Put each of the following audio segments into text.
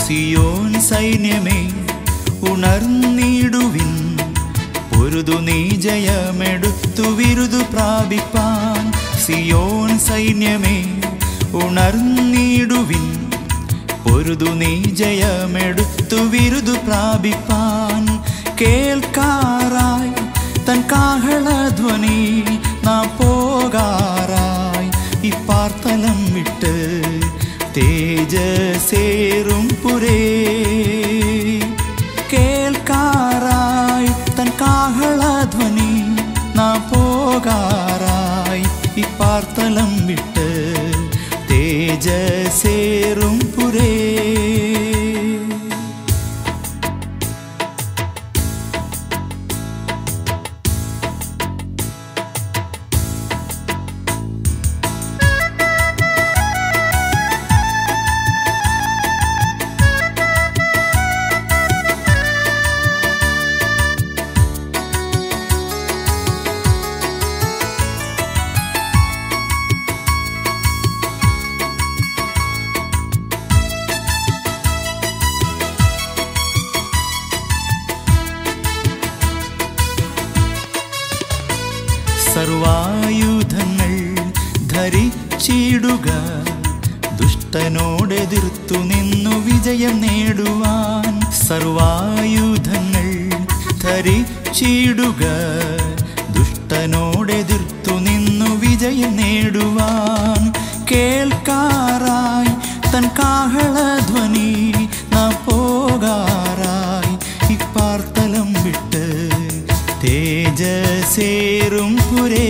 സിയോൻ സൈന്യമേ ഉണർന്നിടുവിൻ പൊരുതു നീ ജയമെടുത്തു വിരുദു പ്രാപിപ്പാൻ സിയോൻ സൈന്യമേ ഉണർന്നിടുവിൻ പൊരുതു നീ ജയമെടുത്തു വിരുദു പ്രാപിപ്പാൻ കേൾക്കാറായി തൻ കാഹളധ്വനി നാം പോകാറായി ഇപ്പാർത്തലം വിട്ട് തേജസേറും പുരേ കേൾക്കാറായി തൻ കാഹളധ്വനി നാം പോകാറായി ഇപ്പാർത്തലം വിട്ട് തേജസേറും പുരേ സർവായുധങ്ങൾ ധരിച്ചിടുക ദുഷ്ടനോടെതിർത്തു നിന്നു വിജയം നേടുവാൻ സർവായുധങ്ങൾ ധരിച്ചിടുക ദുഷ്ടനോടെതിർത്തു നിന്നു വിജയം നേടുവാൻ കേൾക്കാറായി തൻ കാഹളധ്വനി നാം പോകാറായി ഇപ്പാർത്തലം വിട്ട് തേജസേറും പുരേ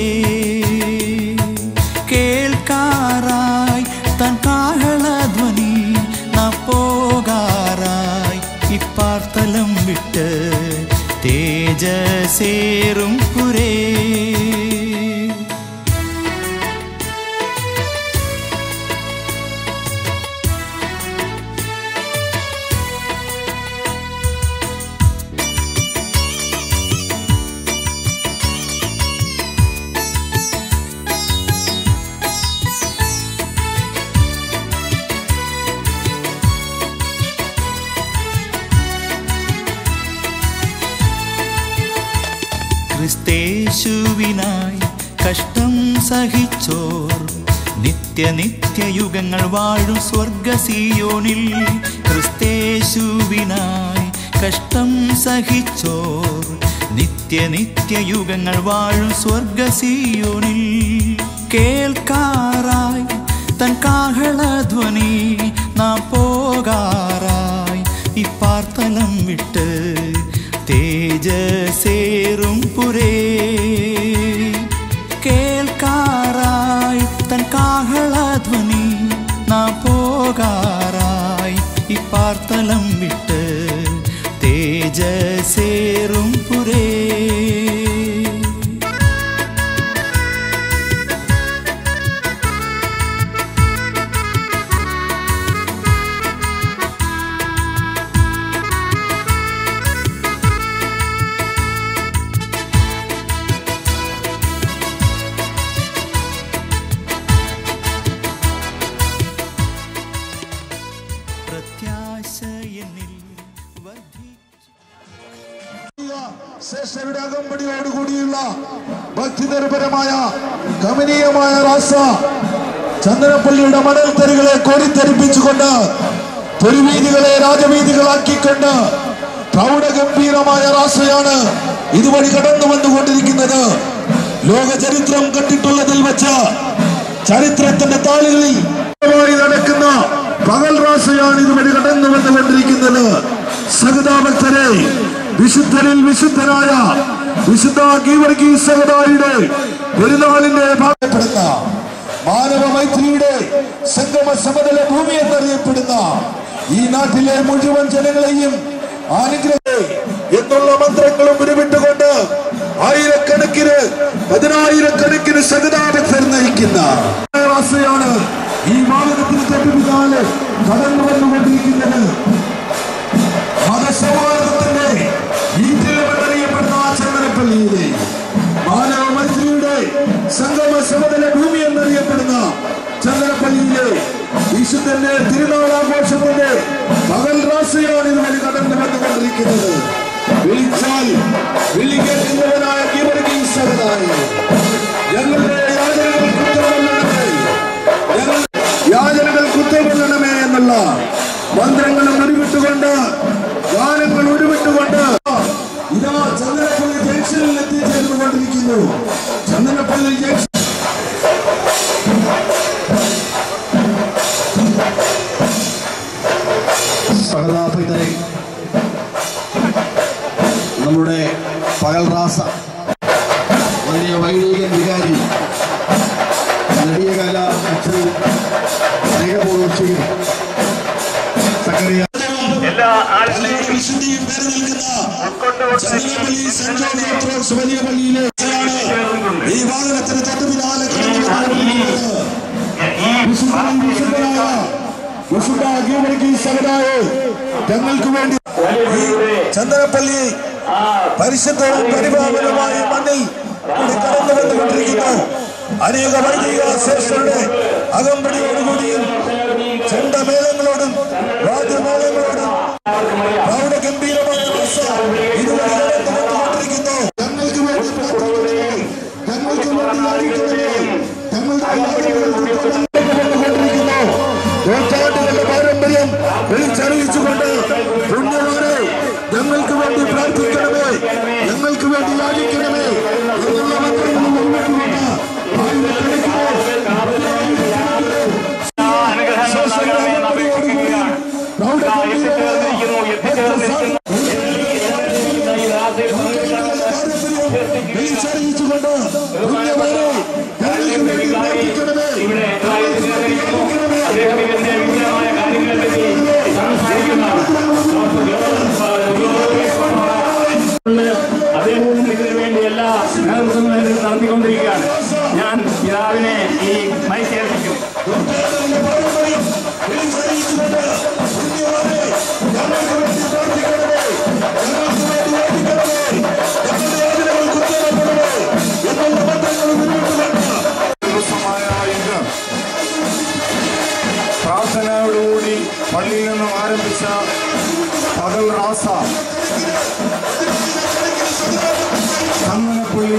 കേൾക്കാറായി തൻ കാഹളധ്വനി നാം പോകാറായി ഇപ്പാർത്തലം വിട്ട് തേജസേറും പുരേ ക്രിസ്തേശുവിനായി കഷ്ടം സഹിച്ചോർ നിത്യനിത്യയുഗങ്ങൾ വാഴും സ്വർഗസിയോനിൽ ക്രിസ്തേശുവിനായി കഷ്ടം സഹിച്ചോർ നിത്യനിത്യയുഗങ്ങൾ വാഴും സ്വർഗസിയോനിൽ കേൾക്കാറായി തൻ കാഹളധ്വനി നാം പോകാറായി ഇപ്പാർത്തലം വിട്ട് തേജസേറും പുരേ കേൾക്കാറായി തൻ കാഹളധ്വനി നാം പോകാറായി ഇപ്പാർത്തലം വിട്ട് തേജസേറും പുരേ പ്രത്യാശ എന്നിൽ വർദ്ധിച്ചു ശ്രേഷ്ഠരുടെ അകമ്പടിയോടുകൂടിയുള്ള ഭക്തിനിർഭരമായ കമനീയമായ റാസ ചന്ദനപ്പള്ളിയുടെ മണൽത്തരികളെ കോരിത്തെരിപ്പിച്ചുകൊണ്ട് തെരുവീതികളെ രാജവീതികളാക്കിക്കൊണ്ട് പ്രൗഢഗംഭീരമായ റാസയാണ് ഇതുവഴി കടന്നു വന്നുകൊണ്ടിരിക്കുന്നത് ലോക ചരിത്രം കണ്ടിട്ടുള്ളതിൽ വെച്ച് ചരിത്രത്തിന്റെ താളുകളിൽ നടക്കുന്ന പകൽ റാസയാണ് ഇതുവഴി കടന്നു വന്നുകൊണ്ടിരിക്കുന്നത് സഹതാഭക്തരെ വിശുദ്ധരിൽ വിശുദ്ധനായ വിശുദ്ധ ഗീവർഗീ സഹതായുടെ പെരുന്നാളിന്റെ ഭാഗപ്പെടുന്ന മാനവ മൈത്രിയുടെ സംഗമ സമതല ഭൂമി എന്നറിയപ്പെടുന്ന ഈ നാട്ടിലെ മുഴുവൻ ജനങ്ങളെയും അനുഗ്രഹേ എന്നുള്ള മന്ത്രങ്ങളും ഉരുവിട്ടുകൊണ്ട് ആയിരക്കണക്കിന് പതിനായിരക്കണക്കിന് സഹതാഭക്തർ നയിക്കുന്ന റാസയാണ് ഈ വാഹനത്തിന് തൊട്ടു പിന്നാലെ കടന്നു വന്നുകൊണ്ടിരിക്കുന്നത് മതസൗഹാർദ്ദത്തിന്റെ ഈറ്റിലമെന്നറിയപ്പെടുന്ന ആ ചന്ദനപ്പള്ളിയിലെ മാനവ മൈത്രിയുടെ സംഗമ സമതല ഭൂമി എന്നറിയപ്പെടുന്ന ചന്ദനപ്പള്ളിയിലെ വിശുദ്ധ പരിശുദ്ധന്റെ തിരുനാളാഘോഷത്തിന്റെ പകൽ റാസയാണ് ഇതുവഴി കടന്നു വന്നുകൊണ്ടിരിക്കുന്നത് വിളിച്ചാൽ വിളി കേൾക്കുന്നവനായ ഗീവർഗീസവനായി ഞങ്ങളുടെ യാചനകൾ കുറ്റമല്ലണമേ ഞങ്ങൾ യാചനകൾ കുറ്റമല്ലണമേ എന്നുള്ള മന്ത്രങ്ങളും ഉരുവിട്ടുകൊണ്ട് ഗാനങ്ങൾ ഉരുവിട്ടുകൊണ്ട് ഇതാ ചന്ദനപ്പള്ളി ജംഗ്ഷനിൽ എത്തിച്ചേർന്നുകൊണ്ടിരിക്കുന്നു ചന്ദനപ്പള്ളി ജംഗ്ഷൻ സഹതാപിതരെ നമ്മുടെ പകൽ റാസ വലിയ വൈദികൻ വികാരി നെടിയകാല അച്ഛൻ സ്നേഹപൂർവ്വം സക്കറിയ എല്ലാ ആളുകളെയും വിശുദ്ധിയും പേര് നിൽക്കുന്ന ചന്ദനപ്പള്ളി സെന്റ് ജോർജ് ഓർത്തഡോക്സ് വലിയ പള്ളിയിലെ അച്ഛനാണ് ഈ വാഹനത്തിന് തൊട്ട് പിന്നാലെ കടന്നു വന്നുകൊണ്ടിരിക്കുന്നത്. ഈ വിശുദ്ധനും വിശുദ്ധനായ വിശുദ്ധ അഖിലമണിക്ക് സഹനായ ഞങ്ങൾക്ക് വേണ്ടി ഈ ചന്ദനപ്പള്ളി പരിശുദ്ധവും പരിപാവനമായ ഈ മണ്ണിൽ കൂടി കടന്നു വന്നുകൊണ്ടിരിക്കുന്നു അനേക വൈദിക ശ്രേഷ്ഠരുടെ അകമ്പടിയോടുകൂടിയും ചെണ്ടമേളങ്ങളോടും വാദ്യമേളങ്ങളോടും പ്രൗഢഗംഭീരമായ ഭാഷ ഇതുവഴി കടന്നു വന്നുകൊണ്ടിരിക്കുന്നു ഞങ്ങൾക്ക് വേണ്ടി പ്രാർത്ഥിക്കണമേ ഞങ്ങൾക്ക് വേണ്ടി യാചിക്കണമേ ഞങ്ങളുടെ യാചനകൾക്ക് വന്നുകൊണ്ടിരിക്കുന്നു നൂറ്റാണ്ടുകളുടെ പാരമ്പര്യം വിളിച്ചറിയിച്ചുകൊണ്ട് പുണ്യമാണ് ഞങ്ങൾക്ക് വേണ്ടി പ്രാർത്ഥിക്കണമേ ഞങ്ങൾക്ക് വേണ്ടി യാചിക്കണമേ എന്നുള്ള മന്ത്രങ്ങൾ മുഴുവനുകൊണ്ട് അനുഗ്രഹങ്ങൾ നൽകണമേ എന്ന് അപേക്ഷിക്കുകയാണ് ഇതാ എത്തിച്ചേർന്നിരിക്കുന്നു എത്തിച്ചേർന്നിരിക്കുന്നു ഈ രാത്രി വിളിച്ചറിയിച്ചുകൊണ്ട് പുണ്യമാണ് ഞങ്ങൾക്ക് വേണ്ടി പ്രാർത്ഥിക്കണമേ ഇവിടെ ഇതാ എത്തിച്ചേർന്നിരിക്കുന്നു അദ്ദേഹം ഇതിന്റെ വിപുലമായ കാര്യങ്ങളിലേക്ക് സംസാരിക്കുന്നതാണ് അദ്ദേഹവും ഇതിനു വേണ്ടി എല്ലാ നേതൃത്വങ്ങളും നടത്തിക്കൊണ്ടിരിക്കുകയാണ് ഞാൻ പിതാവിനെ ഈ മൈക്കേൽപ്പിക്കും പാരമ്പര്യം വിളിച്ചറിയിച്ചുകൊണ്ട് പുണ്യമാണ് ഞങ്ങൾക്ക് വേണ്ടി പ്രാർത്ഥിക്കണമേ ഞങ്ങൾക്ക് വേണ്ടി യാചിക്കണമേ ഞങ്ങളുടെ യാചനകൾ കുറ്റപ്പെടണമേ എന്നുള്ള മന്ത്രങ്ങൾ മുന്നോട്ട് ദിവസമായ ഇന്ന് പ്രാർത്ഥനയോടുകൂടി പള്ളിയിൽ നിന്നും ആരംഭിച്ച പകൽ റാസ ചന്ദനപ്പള്ളി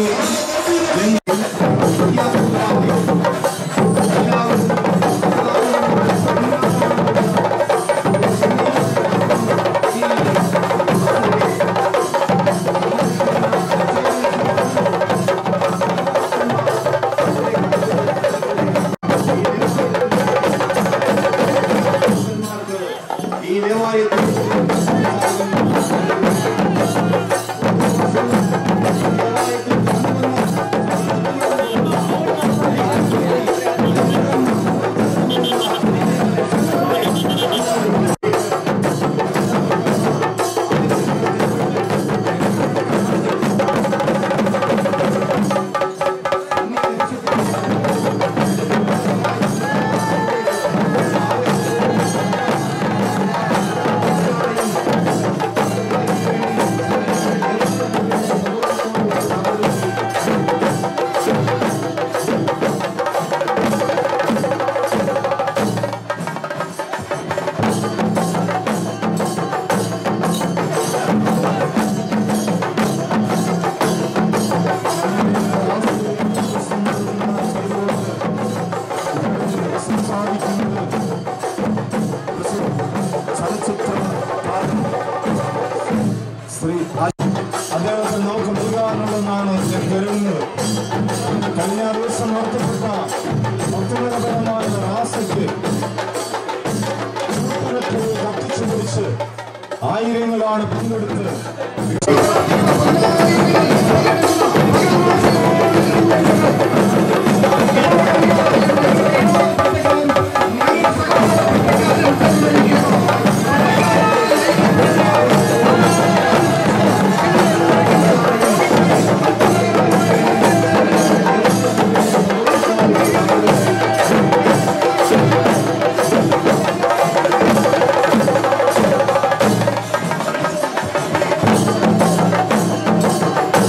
ഈ ദേവാലയത്തിൽ ചലച്ചിത്ര താരം ശ്രീ അദ്ദേഹത്തെ നമുക്ക് നൽകാനുള്ളതാണ് ഞാൻ കരുതുന്നത് കഴിഞ്ഞ ദിവസം നടത്തപ്പെട്ട ഭക്തിപരപരമായ റാസയ്ക്ക് ചൂട്ടുകെട്ടുകൾ കത്തിച്ചു പിടിച്ച് ആയിരങ്ങളാണ് പങ്കെടുത്ത് ും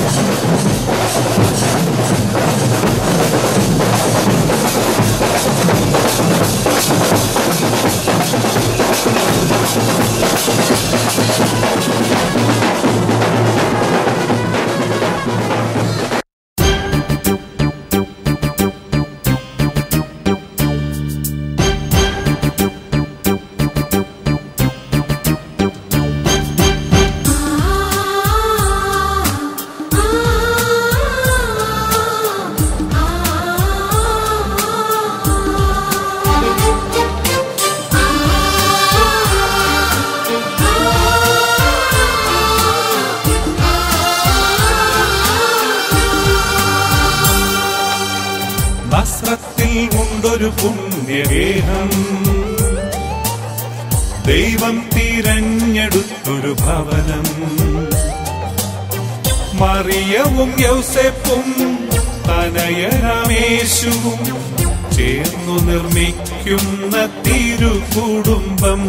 നസ്രത്തിൽ ഉണ്ടൊരു പുണ്യഗേഹം ദൈവം തിരഞ്ഞെടുത്തൊരു ഭവനം മറിയവും യൗസെപ്പും തനയരാമേശുവും ചേർന്നു നിർമ്മിക്കുന്ന തിരുകുടുംബം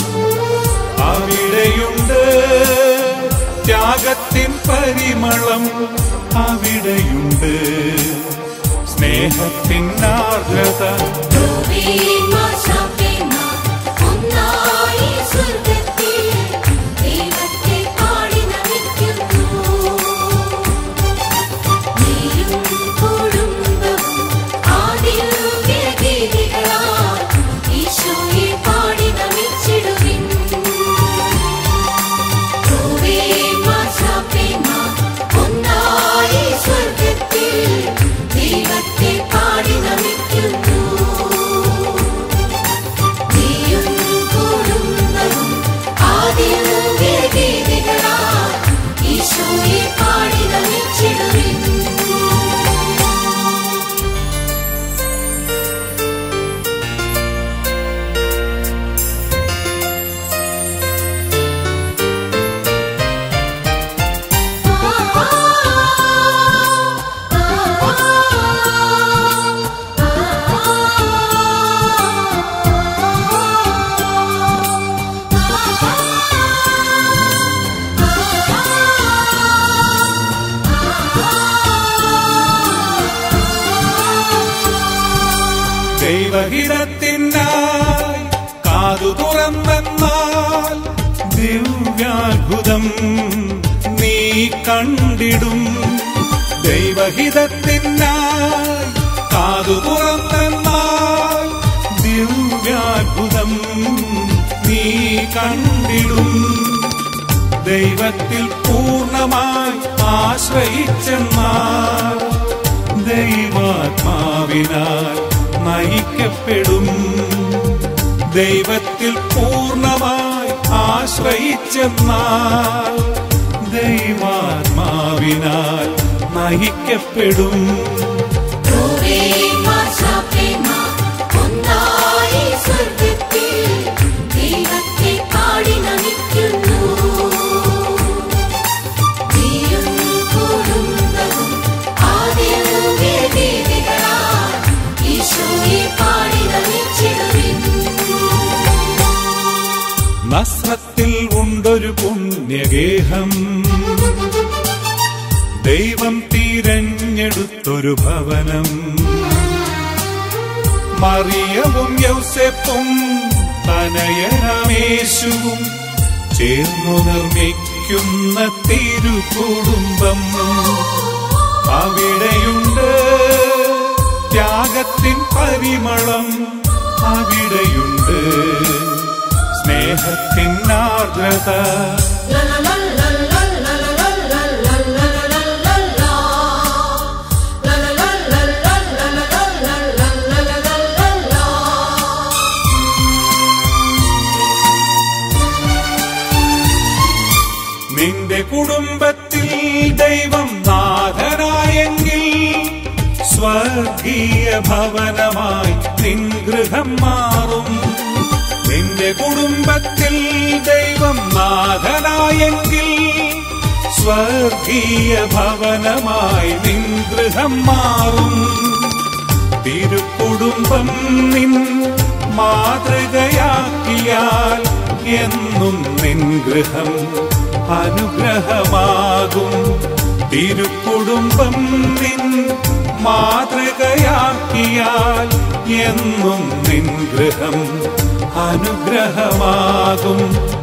അവിടെയുണ്ട് ത്യാഗത്തിൻ പരിമളം അവിടെയുണ്ട് സ്നേഹത്തിൻ ആർദ്രത ദൈവത്തെ പാടി നമിക്കുന്നു നീയും കുടുംബവും ആദിഗീതികളാൽ ഈശോയെ പാടി നമിച്ചിടുവിൻ ദൈവഹിതത്തിനായി കാതു തുറന്നെന്നാൽ ദിവ്യാത്ഭുതം നീ കണ്ടിടും ദൈവഹിതത്തിനായി കാതു തുറന്നെന്നാൽ ദിവ്യാത്ഭുതം നീ കണ്ടിടും ദൈവത്തിൽ പൂർണ്ണമായി ആശ്രയിച്ചെന്നാൽ ദൈവാത്മാവിനാൽ നയിക്കപ്പെടും ദൈവത്തിൽ പൂർണ്ണമായി ആശ്രയിച്ചെന്നാൽ ദൈവാത്മാവിനാൽ നയിക്കപ്പെടും ഒന്നായി സ്വർഗത്തിൽ ദൈവത്തെ പാടി നമിക്കുന്നു നീയും കുടുംബവും ആദിഗീതികളാൽ ഈശോയെ പാടി നമിച്ചിടുവിൻ നസ്രത്തിൽ ഉണ്ടൊരു പുണ്യഗേഹം ദൈവം തിരഞ്ഞെടുത്തൊരു ഭവനം മറിയവും യൗസെപ്പും തനയരാമേശുവും ചേർന്നു നിർമ്മിക്കുന്ന തിരുകുടുംബം അവിടെയുണ്ട് ത്യാഗത്തിൻ പരിമളം അവിടെയുണ്ട് സ്നേഹത്തിൻ ആർദ്രത നിന്റെ കുടുംബത്തിൽ ദൈവം നാഥനായെങ്കിൽ സ്വർഗീയ ഭവനമായി നിൻ ഗൃഹം മാറും നിന്റെ കുടുംബത്തിൽ ദൈവം നാഥനായെങ്കിൽ സ്വർഗീയ ഭവനമായി നിൻ ഗൃഹം മാറും തിരുക്കുടുംബം നിൻ മാതൃകയാക്കിയാൽ എന്നും നിൻ ഗൃഹം അനുഗ്രഹമാകും തിരുക്കുടുംബം നിൻ മാതൃകയാക്കിയാൽ എന്നും നിൻ ഗൃഹം അനുഗ്രഹമാകും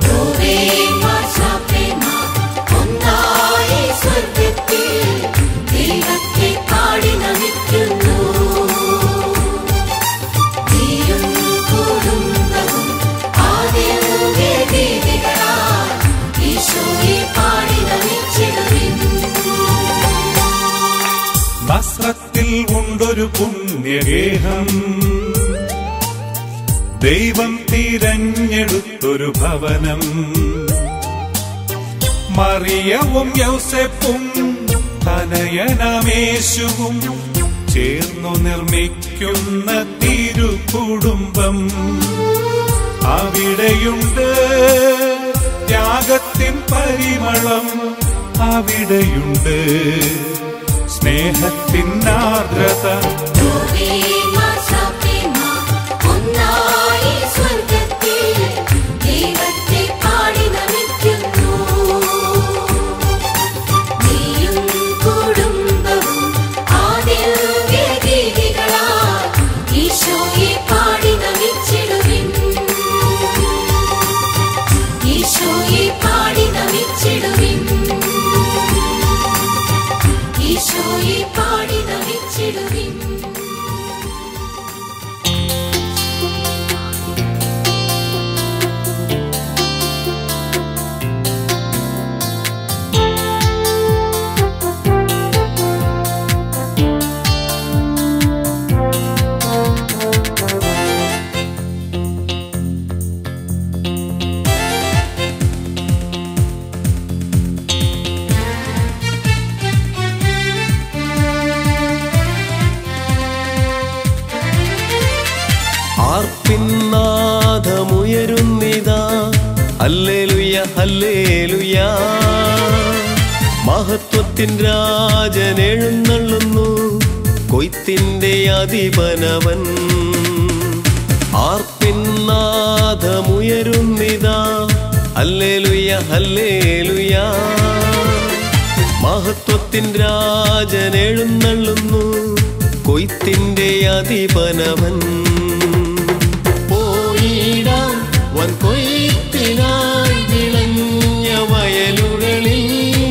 ഒന്നായി സ്വർഗത്തിൽ ദൈവത്തെ പാടി നമിക്കുന്നു നീയും കുടുംബവും ആദ്യമേ ദീപികളാൽ ഈശോയെ പാടി നമിച്ചിടുവിൻ നസ്രത്തിൽ ഉണ്ടൊരു പുണ്യഗേഹം ദൈവം തിരഞ്ഞെടുത്തൊരു ഭവനം മറിയവും യൗസെപ്പും തനയനമേശുവും ചേർന്നു നിർമ്മിക്കുന്ന തിരുകുടുംബം അവിടെയുണ്ട് ത്യാഗത്തിൻ പരിമളം അവിടെയുണ്ട് സ്നേഹത്തിൻ ആർദ്രത ഒന്നായി സ്വർഗത്തിൽ ദൈവത്തെ പാടി നമിക്കുന്നു നീയും കുടുംബവും ആദ്യമേ ദീപികളാൽ ഈശോയെ പാടി നമിച്ചിടുവിൻ ഈശോയെ പാടി നമിച്ചിടുവിൻ ഈശോയെ പാടി നമിച്ചിടുവിൻ ആർപ്പിന്നാഥമുയരുന്നിതാ ഹല്ലേലുയ ഹല്ലേലുയ മഹത്വത്തിൻ രാജൻ എഴുന്നള്ളുന്നു കൊയ്ത്തിന്റെ അധിപനവൻ ആർപ്പിന്നാഥമുയരുന്നിതാ ഹല്ലേലുയ ഹല്ലേലുയ മഹത്വത്തിൻ രാജൻ എഴുന്നള്ളുന്നു കൊയ്ത്തിന്റെ അധിപനവൻ പോയിടാം വൻ കൊയ്ത്തിനായി വിളഞ്ഞ വയലുകളിൽ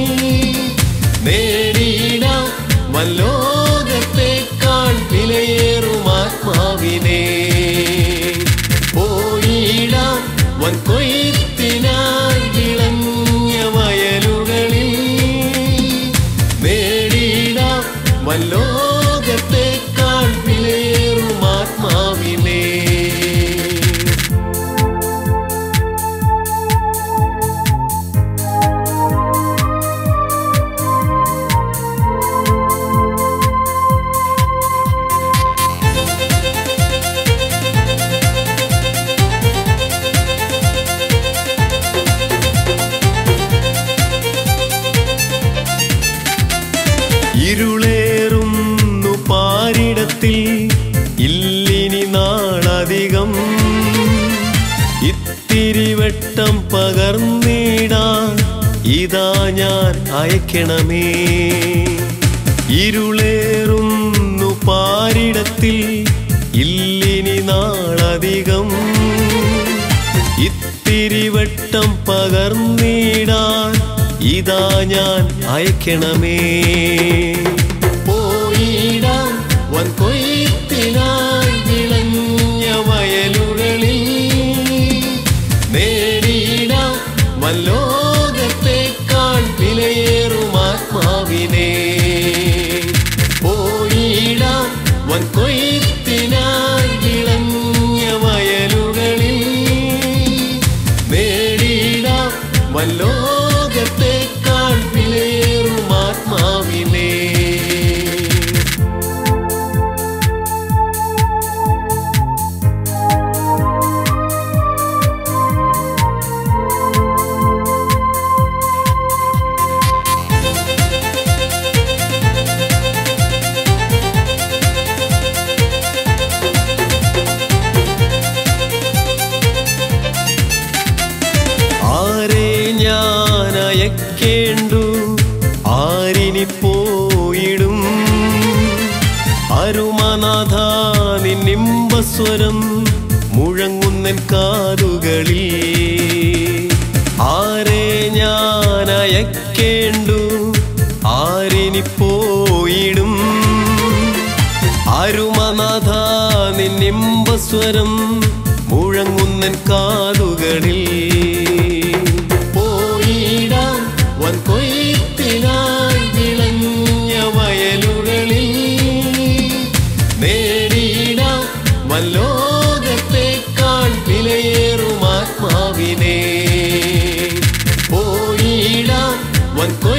നേടിയിടാം വല്ലോകത്തെക്കാൾ വിലയേറും ആത്മാവിനെ പോയിടാം വൻ കൊയ്ത്തിനായി വിളഞ്ഞ വയലുകളിൽ നേടിയിടാം വല്ലോകത്തെക്കാൾ വിലയേറും ആത്മാവിനെ ഇരുളേറുന്നു പാരിടത്തിൽ ഇല്ലിനി നാളധികം ഇത്തിരി വെട്ടം പകർന്നിടാൻ ഇതാ ഞാൻ അയക്കണമേ ഇരുളേറുന്നു പാരിടത്തിൽ ഇല്ലിനി നാളധികം ഇത്തിരി വെട്ടം പകർന്നിടാൻ ഇതാ ഞാൻ അയക്കണമേ പോയിടാം വൻ കൊയ്ത്തിനായി വിളഞ്ഞ വയലുകളിൽ നേടിയിടാം വല്ലോകത്തെക്കാൾ വിലയേറും ആത്മാവിനെ പോയിടാം വൻ കൊയ്ത്തിനായി വിളഞ്ഞ വയലുകളിൽ നേടിയിടാം വല്ലോകത്തെക്കാൾ വിലയേറും ആത്മാവിനെ ആരിനി പോയിടും അരുമനാഥ നിന്നിമ്പസ്വരം മുഴങ്ങുന്നൻ കാതുകളിൽ ആരെ ഞാൻ അയക്കേണ്ടു ആരിനി പോയിടും അരുമനാഥ നിന്നിമ്പസ്വരം മുഴങ്ങുന്നൻ കാതുകളിൽ പോയിടാം വൻ കൊയ്ത്തിനായി വിളഞ്ഞ വയലുകളിൽ നേടിയിടാം വല്ലോകത്തേക്കാൾ വിലയേറും ആത്മാവിനെ പോയിടാം വൻ കൊയ്ത്തിനായി